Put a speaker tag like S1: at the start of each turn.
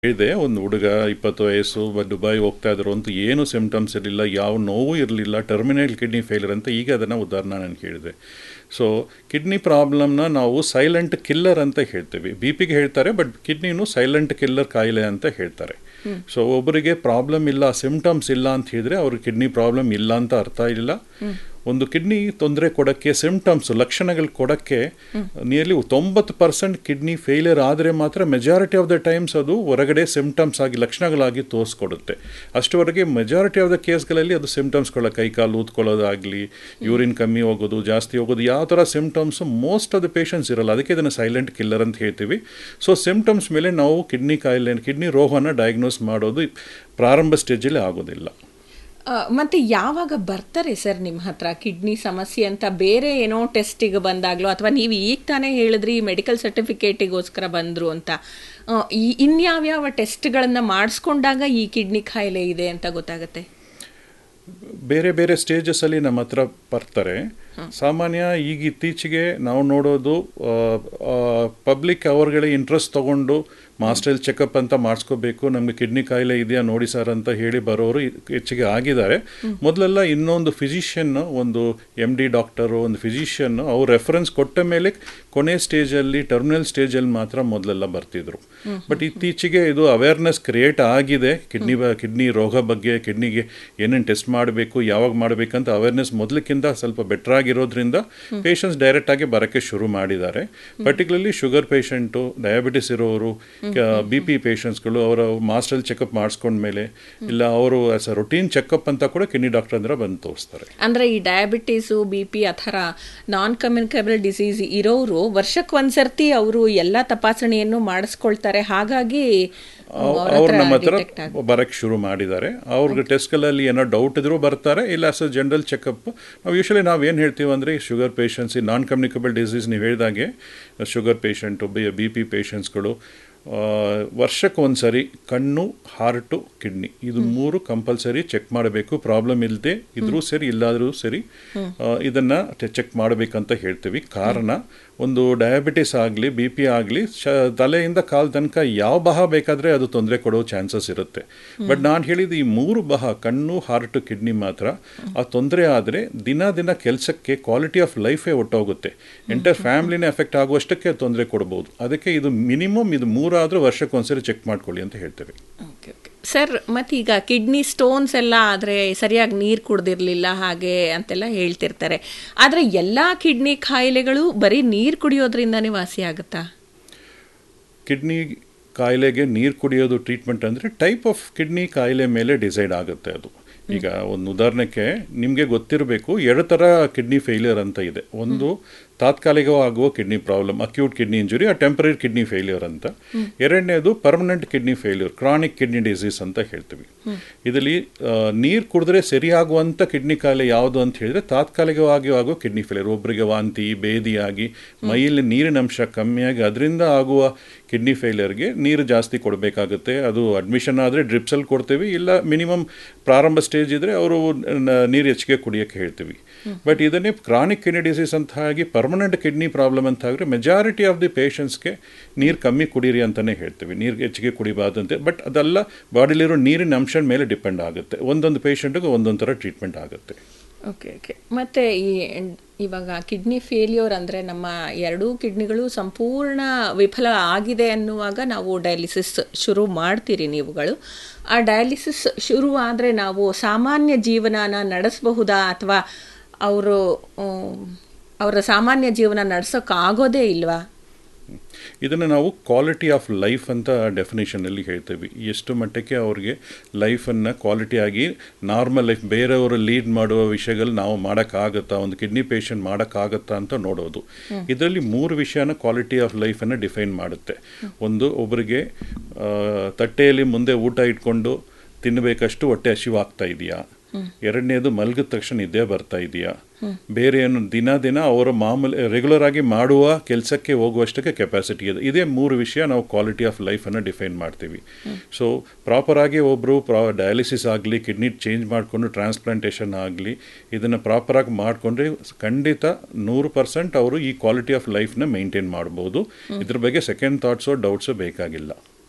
S1: ಹೇಳಿದೆ ಒಂದು ಹುಡುಗ ಇಪ್ಪತ್ತು ವಯಸ್ಸು ಬ- ದುಬೈ ಹೋಗ್ತಾ ಇದ್ರು ಅಂತೂ ಏನು ಸಿಮ್ಟಮ್ಸ್ ಇರಲಿಲ್ಲ ಯಾವ ನೋವು ಇರಲಿಲ್ಲ ಟರ್ಮಿನಲ್ ಕಿಡ್ನಿ ಫೇಲ್ಯೂರ್ ಅಂತ ಈಗ ಅದನ್ನು ಉದಾಹರಣೆ ನಾನು ಹೇಳಿದೆ ಸೊ ಕಿಡ್ನಿ ಪ್ರಾಬ್ಲಮ್ನ ನಾವು ಸೈಲೆಂಟ್ ಕಿಲ್ಲರ್ ಅಂತ ಹೇಳ್ತೀವಿ ಬಿ ಪಿಗೆ ಹೇಳ್ತಾರೆ ಬಟ್ ಕಿಡ್ನಿನೂ ಸೈಲೆಂಟ್ ಕಿಲ್ಲರ್ ಕಾಯಿಲೆ ಅಂತ ಹೇಳ್ತಾರೆ ಸೊ ಒಬ್ಬರಿಗೆ ಪ್ರಾಬ್ಲಮ್ ಇಲ್ಲ ಸಿಮ್ಟಮ್ಸ್ ಇಲ್ಲ ಅಂತ ಹೇಳಿದ್ರೆ ಅವ್ರಿಗೆ ಕಿಡ್ನಿ ಪ್ರಾಬ್ಲಮ್ ಇಲ್ಲ ಅಂತ ಅರ್ಥ ಇಲ್ಲ ಒಂದು ಕಿಡ್ನಿ ತೊಂದರೆ ಕೊಡೋಕ್ಕೆ ಸಿಮ್ಟಮ್ಸ್ ಲಕ್ಷಣಗಳು ಕೊಡೋಕ್ಕೆ ನಿಯರ್ಲಿ ತೊಂಬತ್ತು ಪರ್ಸೆಂಟ್ ಕಿಡ್ನಿ ಫೇಲಿಯರ್ ಆದರೆ ಮಾತ್ರ ಮೆಜಾರಿಟಿ ಆಫ್ ದ ಟೈಮ್ಸ್ ಅದು ಹೊರಗಡೆ ಸಿಮ್ಟಮ್ಸ್ ಆಗಿ ಲಕ್ಷಣಗಳಾಗಿ ತೋರಿಸ್ಕೊಡುತ್ತೆ ಅಷ್ಟುವರೆಗೆ ಮೆಜಾರಿಟಿ ಆಫ್ ದ ಕೇಸ್ಗಳಲ್ಲಿ ಅದು ಸಿಮ್ಟಮ್ಸ್ಗಳ ಕೈಕಾಲು ಊದ್ಕೊಳ್ಳೋದಾಗಲಿ ಯೂರಿನ್ ಕಮ್ಮಿ ಹೋಗೋದು ಜಾಸ್ತಿ ಹೋಗೋದು ಯಾವ ಥರ symptoms most of the patients ಇರಲ್ಲ ಅದಕ್ಕೆ ಇದನ್ನು ಸೈಲೆಂಟ್ ಕಿಲ್ಲರ್ ಅಂತ ಹೇಳ್ತೀವಿ ಸೊ ಸಿಮ್ಟಮ್ಸ್ ಮೇಲೆ ನಾವು ಕಿಡ್ನಿ ಕಾಯಿಲೆ ಕಿಡ್ನಿ ರೋಗನ ಡಯಾಗ್ನೋಸ್ ಮಾಡೋದು ಪ್ರಾರಂಭ ಸ್ಟೇಜಲ್ಲಿ ಆಗೋದಿಲ್ಲ
S2: ಆ, ಮತ್ತೆ ಯಾವಾಗ ಬರ್ತಾರೆ ಸರ್ ನಿಮ್ಮ ಹತ್ರ ಕಿಡ್ನಿ ಸಮಸ್ಯೆ ಅಂತ ಬೇರೆ ಏನೋ ಟೆಸ್ಟಿಗೆ ಬಂದಾಗ್ಲೋ ಅಥವಾ ನೀವು ಈಗ ತಾನೇ ಹೇಳಿದ್ರಿ ಮೆಡಿಕಲ್ ಸರ್ಟಿಫಿಕೇಟಿಗೋಸ್ಕರ ಬಂದರು ಅಂತ ಆ, ಈ ಇನ್ಯಾವ್ಯಾವ ಟೆಸ್ಟ್ಗಳನ್ನು ಮಾಡಿಸ್ಕೊಂಡಾಗ ಈ ಕಿಡ್ನಿ ಕಾಯಿಲೆ ಇದೆ ಅಂತ ಗೊತ್ತಾಗುತ್ತೆ
S1: ಬೇರೆ ಬೇರೆ ಸ್ಟೇಜಸಲ್ಲಿ ನಮ್ಮ ಹತ್ರ ಬರ್ತಾರೆ ಸಾಮಾನ್ಯ ಈಗ ಇತ್ತೀಚೆಗೆ ನಾವು ನೋಡೋದು ಪಬ್ಲಿಕ್ ಅವ್ರಗಳೇ ಇಂಟ್ರೆಸ್ಟ್ ತಗೊಂಡು ಮಾಸ್ಟರ್ ಚೆಕಪ್ ಅಂತ ಮಾಡಿಸ್ಕೋಬೇಕು ನಮಗೆ ಕಿಡ್ನಿ ಕಾಯಿಲೆ ಇದೆಯಾ ನೋಡಿ ಸರ್ ಅಂತ ಹೇಳಿ ಬರೋರು ಇ- ಹೆಚ್ಚಿಗೆ ಆಗಿದ್ದಾರೆ ಮೊದಲೆಲ್ಲ ಇನ್ನೊಂದು ಫಿಸಿಷಿಯನ್ ಒಂದು ಎಮ್ ಡಿ ಡಾಕ್ಟರು ಒಂದು ಫಿಸಿಷಿಯನ್ ಅವ್ರು ರೆಫರೆನ್ಸ್ ಕೊಟ್ಟ ಮೇಲೆ ಕೊನೆ ಸ್ಟೇಜಲ್ಲಿ ಟರ್ಮಿನಲ್ ಸ್ಟೇಜಲ್ಲಿ ಮಾತ್ರ ಮೊದಲೆಲ್ಲ ಬರ್ತಿದ್ರು ಬಟ್ ಇತ್ತೀಚೆಗೆ ಇದು ಅವೇರ್ನೆಸ್ ಕ್ರಿಯೇಟ್ ಆಗಿದೆ ಕಿಡ್ನಿ ಕಿಡ್ನಿ ರೋಗ ಬಗ್ಗೆ ಕಿಡ್ನಿಗೆ ಏನೇನು ಟೆಸ್ಟ್ ಮಾಡಬೇಕು ಯಾವಾಗ ಮಾಡಬೇಕಂತ ಅವೇರ್ನೆಸ್ ಮೊದಲಕ್ಕಿಂತ ಸ್ವಲ್ಪ ಬೆಟರ್ ಆಗಿರೋದ್ರಿಂದ ಪೇಷಂಟ್ಸ್ ಡೈರೆಕ್ಟ್ ಆಗಿ ಬರೋಕ್ಕೆ ಶುರು ಮಾಡಿದ್ದಾರೆ ಪರ್ಟಿಕ್ಯುಲರ್ಲಿ ಶುಗರ್ ಪೇಷಂಟು ಡಯಾಬಿಟಿಸ್ ಇರೋರು ಬಿ ಪಿ ಪೇಷಂಟ್ಸ್ಗಳು ಅವರ ಮಾಸ್ಟರ್ ಚೆಕಪ್ ಮಾಡಿಸ್ಕೊಂಡ್ಮೇಲೆ ಇಲ್ಲ ಅವರು ಆಸ್ ಅ ರೊಟೀನ್ ಚೆಕಪ್ ಅಂತ ಕೂಡ ಕಿಡ್ನಿ ಡಾಕ್ಟರ್ ಹತ್ರ ಬಂದು ತೋರಿಸ್ತಾರೆ
S2: ಅಂದ್ರೆ ಈ ಡಯಾಬಿಟೀಸು ಬಿ ಪಿ ಆ ಥರ ನಾನ್ ಕಮ್ಯುನಿಕೇಬಲ್ ಡಿಸೀಸ್ ಇರೋರು ವರ್ಷಕ್ಕೆ ಒಂದ್ಸರ್ತಿ ಅವರು ಎಲ್ಲ ತಪಾಸಣೆಯನ್ನು ಮಾಡಿಸ್ಕೊಳ್ತಾರೆ ಹಾಗಾಗಿ ಅವ್ರ
S1: ಅವ್ರು
S2: ಹತ್ರ
S1: ನಮ್ಮ ಹತ್ರ
S2: detect ಆಗುತ್ತೆ.
S1: ಬರಕ್ಕೆ ಶುರು ಮಾಡಿದ್ದಾರೆ ಅವ್ರಿಗೆ ಟೆಸ್ಟ್ಗಳಲ್ಲಿ ಏನೋ ಡೌಟ್ ಇದ್ರೂ ಬರ್ತಾರೆ ಇಲ್ಲ ಆಸ್ ಅ ಜನರಲ್ ಚೆಕಪ್ ನಾವು ಯೂಶಲಿ ನಾವು ಏನು ಹೇಳ್ತೀವಿ ಅಂದರೆ ಶುಗರ್ ಪೇಷಂಟ್ಸ್ ಈ ನಾನ್ ಕಮ್ಯುನಿಕಬಲ್ ಡಿಸೀಸ್ ನೀವು ಹೇಳಿದಾಗೆ sugar patient B B P ಪೇಷಂಟ್ಸ್ಗಳು ವರ್ಷಕ್ಕೆ ಒಂದು ಸರಿ ಕಣ್ಣು ಹಾರ್ಟು ಕಿಡ್ನಿ ಇದು ಮೂರು ಕಂಪಲ್ಸರಿ ಚೆಕ್ ಮಾಡಬೇಕು ಪ್ರಾಬ್ಲಮ್ ಇಲ್ಲದೆ ಇದ್ರೂ ಸರಿ ಇಲ್ಲಾದರೂ ಸರಿ ಆ, ಇದನ್ನ ಚೆಕ್ ಮಾಡಬೇಕಂತ ಹೇಳ್ತೀವಿ ಕಾರಣ ಒಂದು ಡಯಾಬಿಟಿಸ್ ಆಗಲಿ ಬಿ ಪಿ ಆಗಲಿ ತಲೆಯಿಂದ ಕಾಲ್ ತನಕ ಯಾವ ಬಹ ಬೇಕಾದರೆ ಅದು ತೊಂದರೆ ಕೊಡೋ ಚಾನ್ಸಸ್ ಇರುತ್ತೆ ಬಟ್ ನಾನು ಹೇಳಿದ ಈ ಮೂರು ಬಹ ಕಣ್ಣು ಹಾರ್ಟು ಕಿಡ್ನಿ ಮಾತ್ರ ಆ ತೊಂದರೆ ಆದರೆ ದಿನ ದಿನ ಕೆಲಸಕ್ಕೆ ಕ್ವಾಲಿಟಿ ಆಫ್ ಲೈಫೇ ಒಟ್ಟೋಗುತ್ತೆ ಎಂಟರ್ ಫ್ಯಾಮಿಲಿನೇ ಎಫೆಕ್ಟ್ ಆಗುವಷ್ಟಕ್ಕೆ ತೊಂದರೆ ಕೊಡ್ಬೋದು ಅದಕ್ಕೆ ಇದು ಮಿನಿಮಮ್ ಇದು ಮೂರಾದರೂ ವರ್ಷಕ್ಕೆ ಒಂದ್ಸರಿ ಚೆಕ್ ಮಾಡ್ಕೊಳ್ಳಿ ಅಂತ ಹೇಳ್ತೇವೆ
S2: ಓಕೆ ಓಕೆ ಸರ್ ಮತ್ತೀಗ ಕಿಡ್ನಿ ಸ್ಟೋನ್ಸ್ ಎಲ್ಲ ಆದರೆ ಸರಿಯಾಗಿ ನೀರು ಕುಡ್ದಿರ್ಲಿಲ್ಲ ಹಾಗೆ ಅಂತೆಲ್ಲ ಹೇಳ್ತಿರ್ತಾರೆ ಆದರೆ ಎಲ್ಲ ಕಿಡ್ನಿ ಕಾಯಿಲೆಗಳು ಬರೀ ನೀರು ಕುಡಿಯೋದ್ರಿಂದನೇ ವಾಸಿ ಆಗುತ್ತಾ
S1: ಕಿಡ್ನಿ ಕಾಯಿಲೆಗೆ ನೀರು ಕುಡಿಯೋದು ಟ್ರೀಟ್ಮೆಂಟ್ ಅಂದರೆ ಟೈಪ್ ಆಫ್ ಕಿಡ್ನಿ ಕಾಯಿಲೆ ಮೇಲೆ ಡಿಸೈಡ್ ಆಗುತ್ತೆ ಅದು ಈಗ ಒಂದು ಉದಾಹರಣೆಗೆ ನಿಮಗೆ ಗೊತ್ತಿರಬೇಕು ಎರಡು ಥರ ಕಿಡ್ನಿ ಫೇಲ್ಯೂರ್ ಅಂತ ಇದೆ ಒಂದು ತಾತ್ಕಾಲಿಕವಾಗುವ kidney problem acute kidney injury ಆ ಟೆಂಪರರಿ ಕಿಡ್ನಿ ಫೇಲ್ಯೂರ್ ಅಂತ ಎರಡನೇದು permanent kidney failure chronic kidney disease ಅಂತ ಹೇಳ್ತೀವಿ ಇದರಲ್ಲಿ ನೀರು ಕುಡಿದ್ರೆ ಸರಿಯಾಗುವಂಥ ಕಿಡ್ನಿ ಕಾಯಿಲೆ ಯಾವುದು ಅಂತ ಹೇಳಿದ್ರೆ ತಾತ್ಕಾಲಿಕವಾಗಿ ಆಗೋ ಕಿಡ್ನಿ ಫೇಲ್ಯೂರ್ ಒಬ್ಬರಿಗೆ ವಾಂತಿ ಬೇದಿಯಾಗಿ ಮೈಯಲ್ಲಿ ನೀರಿನ ಅಂಶ ಕಮ್ಮಿಯಾಗಿ ಅದರಿಂದ ಆಗುವ ಕಿಡ್ನಿ ಫೇಲ್ಯೂರ್ಗೆ ನೀರು ಜಾಸ್ತಿ ಕೊಡಬೇಕಾಗುತ್ತೆ ಅದು ಅಡ್ಮಿಷನ್ ಆದರೆ ಡ್ರಿಪ್ಸಲ್ಲಿ ಕೊಡ್ತೀವಿ ಇಲ್ಲ ಮಿನಿಮಮ್ ಪ್ರಾರಂಭ ಸ್ಟೇಜ್ ಇದ್ದರೆ ಅವರು ನೀರು ಹೆಚ್ಚಿಗೆ ಕುಡಿಯೋಕ್ಕೆ ಹೇಳ್ತೀವಿ ಬಟ್ ಇದನ್ನೇ ಕ್ರಾನಿಕ್ ಕಿಡ್ನಿ ಡಿಸೀಸ್ ಅಂತ ಆಗಿ ಪರ್ಮನೆಂಟ್ ಕಿಡ್ನಿ ಪ್ರಾಬ್ಲಮ್ ಅಂತ ಆಗಿದ್ರೆ ಮೆಜಾರಿಟಿ ಆಫ್ ದಿ ಪೇಷಂಟ್ಸ್ಗೆ ನೀರು ಕಮ್ಮಿ ಕುಡೀರಿ ಅಂತಲೇ ಹೇಳ್ತೀವಿ ನೀರು ಹೆಚ್ಚಿಗೆ ಕುಡಿಬಾರ್ದಂತೆ ಬಟ್ ಅದೆಲ್ಲ ಬಾಡಿಲಿರೋ ನೀರಿನ ಅಂಶದ ಮೇಲೆ ಡಿಪೆಂಡ್ ಆಗುತ್ತೆ ಒಂದೊಂದು ಪೇಷಂಟ್ಗೆ ಒಂದೊಂದು ಥರ ಟ್ರೀಟ್ಮೆಂಟ್ ಆಗುತ್ತೆ
S2: ಓಕೆ ಓಕೆ ಮತ್ತು ಈ ಇವಾಗ ಕಿಡ್ನಿ ಫೇಲ್ಯೂರ್ ಅಂದರೆ ನಮ್ಮ ಎರಡೂ ಕಿಡ್ನಿಗಳು ಸಂಪೂರ್ಣ ವಿಫಲ ಆಗಿದೆ ಅನ್ನುವಾಗ ನಾವು ಡಯಾಲಿಸಿಸ್ ಶುರು ಮಾಡ್ತೀರಿ ನೀವುಗಳು ಆ ಡಯಾಲಿಸಿಸ್ ಶುರು ಆದರೆ ನಾವು ಸಾಮಾನ್ಯ ಜೀವನನ ನಡೆಸಬಹುದಾ ಅಥವಾ ಅವರು ಅವರ ಸಾಮಾನ್ಯ ಜೀವನ ನಡೆಸೋಕ್ಕಾಗೋದೇ ಇಲ್ವಾ
S1: ಇದನ್ನು ನಾವು ಕ್ವಾಲಿಟಿ ಆಫ್ ಲೈಫ್ ಅಂತ ಡೆಫಿನೇಷನಲ್ಲಿ ಹೇಳ್ತೀವಿ ಎಷ್ಟು ಮಟ್ಟಕ್ಕೆ ಅವ್ರಿಗೆ ಲೈಫನ್ನು ಕ್ವಾಲಿಟಿಯಾಗಿ ನಾರ್ಮಲ್ ಲೈಫ್ ಬೇರೆಯವರು ಲೀಡ್ ಮಾಡುವ ವಿಷಯಗಳು ನಾವು ಮಾಡೋಕ್ಕಾಗತ್ತಾ ಒಂದು ಕಿಡ್ನಿ ಪೇಷಂಟ್ ಮಾಡೋಕ್ಕಾಗತ್ತಾ ಅಂತ ನೋಡೋದು ಇದರಲ್ಲಿ ಮೂರು ವಿಷಯನ ಕ್ವಾಲಿಟಿ ಆಫ್ ಲೈಫನ್ನು ಡಿಫೈನ್ ಮಾಡುತ್ತೆ ಒಂದು ಒಬ್ಬರಿಗೆ ಆ, ತಟ್ಟೆಯಲ್ಲಿ ಮುಂದೆ ಊಟ ಇಟ್ಕೊಂಡು ತಿನ್ನಬೇಕಷ್ಟು ಹೊಟ್ಟೆ ಹಸಿವಾಗ್ತಾ ಇದೆಯಾ ಎರಡನೇದು ಮಲಗಿದ ತಕ್ಷಣ ನಿದ್ದೆ ಬರ್ತಾ ಇದೆಯಾ ಬೇರೆ ಏನು ದಿನ ದಿನ ಅವರ ಮಾಮೂಲಿ ರೆಗ್ಯುಲರ್ ಆಗಿ ಮಾಡುವ ಕೆಲಸಕ್ಕೆ ಹೋಗುವಷ್ಟಕ್ಕೆ ಕೆಪಾಸಿಟಿ ಇದೆ ಇದೇ ಮೂರು ವಿಷಯ ನಾವು ಕ್ವಾಲಿಟಿ ಆಫ್ ಲೈಫನ್ನು ಡಿಫೈನ್ ಮಾಡ್ತೀವಿ ಸೊ ಪ್ರಾಪರಾಗಿ ಒಬ್ಬರು ಪ್ರಾ ಡಯಾಲಿಸಿಸ್ ಆಗಲಿ ಕಿಡ್ನಿ ಚೇಂಜ್ ಮಾಡಿಕೊಂಡು ಟ್ರಾನ್ಸ್ಪ್ಲಾಂಟೇಷನ್ ಆಗಲಿ ಇದನ್ನು ಪ್ರಾಪರಾಗಿ ಮಾಡಿಕೊಂಡ್ರೆ ಖಂಡಿತ ನೂರು ಪರ್ಸೆಂಟ್ ಅವರು ಈ ಕ್ವಾಲಿಟಿ ಆಫ್ ಲೈಫ್ನ ಮೇಂಟೈನ್ ಮಾಡ್ಬೋದು ಇದ್ರ ಬಗ್ಗೆ ಸೆಕೆಂಡ್ ಥಾಟ್ಸೋ ಡೌಟ್ಸೋ ಬೇಕಾಗಿಲ್ಲ